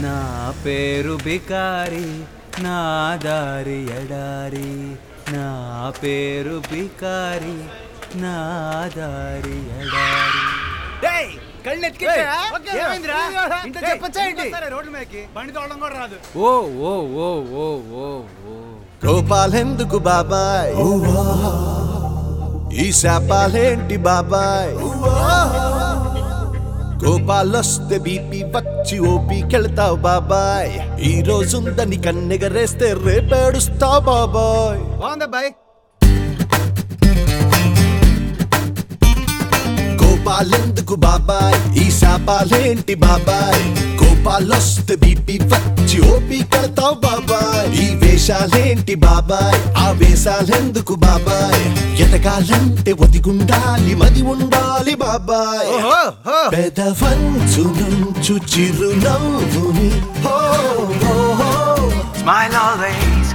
నా పేరు బికారి నా దారి ఎడారి నా పేరు బికారి నా దారి ఎడారి ఓ ఓ ఓ ఓ ఓ ఓ రూపాలెందుకు బాబాయ్ ఈ శాపాలేంటి బాబాయ్ కోపాలొస్తే బీపీ వచ్చి ఓపీకెళ్తావు బాబాయ్ ఈ రోజుందని కన్నెగరేస్తే రేపేడుస్తావు బాబాయ్ బాగుందబ్బాయి కోపాలెందుకు బాబాయ్ ఈ శాపాలేంటి బాబాయ్ కోపాలొస్తే బీపీ వచ్చి ఓపీ కడతావు బాబాయ్ ఈ వేషాలేంటి బాబాయ్ ఆ వేషాలెందుకు బాబాయ్ ఎదగాలంటే ఒదిగుండాలి మది ఉండాలి బాబాయ్ పెదవంచు నుంచు చిరునవ్వుని హో హో హో స్మైల్ ఆల్వేస్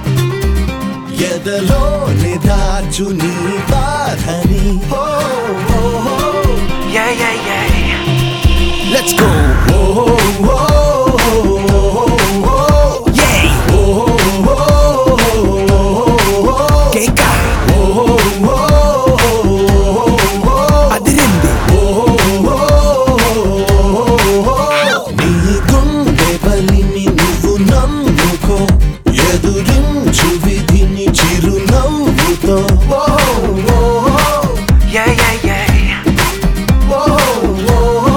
ఎదలోని దాచు నీ బాధని హో హో హో yeah yeah yeah Let's go. Oh, oh, oh, oh, oh, oh. Yeah. Oh, oh, oh, oh, oh, oh. Keka. Oh, oh, oh, oh, oh, oh. Adirindi. Oh, oh, oh, oh, oh. నీ గుండె బలిని నువ్వు నమ్ముకో ఎదురించు విధిని చిరునవ్వుతో oh, oh, oh. Yeah yeah yeah oh, oh, oh.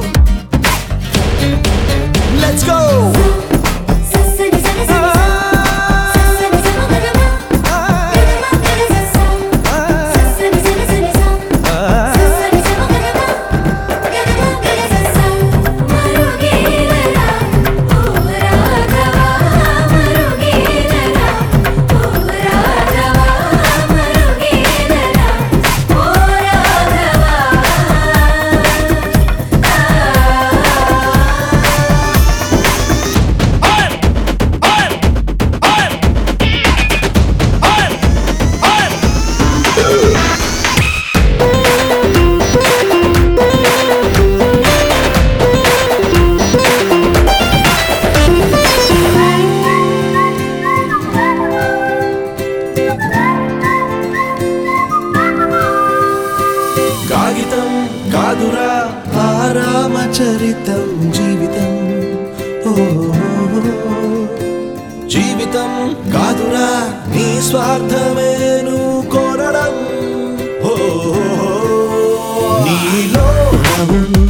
Let's go! ససని సని సని ససని సని గరమ గరమ గరస ససని సని సని ససని సని గరమ గరమ గరస మరుగేలరా ఓ రాఘవ మరుగేలరా ఓ రాఘవ మరుగేలరా ఓ రాఘవ కాగితం కాదురా ఆరామచరితం జీవితం ఓ జీవితం కాదురా నీ స్వార్థమేను కోరడం ఓ నీలో ఉన్న